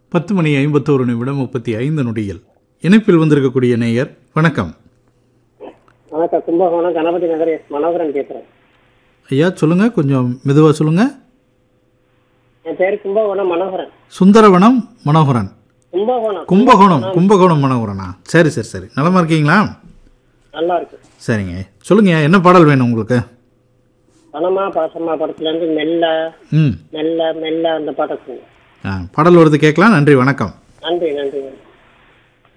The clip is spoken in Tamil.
பத்து மணி ஐம்பத்தோரு நிமிடம் முப்பத்தி ஐந்து நொடியில் இணைப்பில் வந்திருக்கக்கூடிய நேயர் வணக்கம் வணக்கம் கும்பகோணம் கணபதி நகர் எஸ் மனோகரன் பேசுறேன் ஐயா சொல்லுங்க கொஞ்சம் மெதுவாக சொல்லுங்க என் பேர் கும்பகோணம் மனோகரன் சுந்தரவனம் மனோகரன் கும்பகோணம் கும்பகோணம் கும்பகோணம் மனோகரனா சரி சரி சரி நலமா இருக்கீங்களா நல்லா இருக்கு சரிங்க சொல்லுங்க என்ன பாடல் வேணும் உங்களுக்கு பணமா பாசமா படத்துல இருந்து மெல்ல ம் மெல்ல மெல்ல அந்த பாட்டை சொல்லுங்க ஆ பாடல் வருது கேட்கலாம் நன்றி வணக்கம் நன்றி நன்றி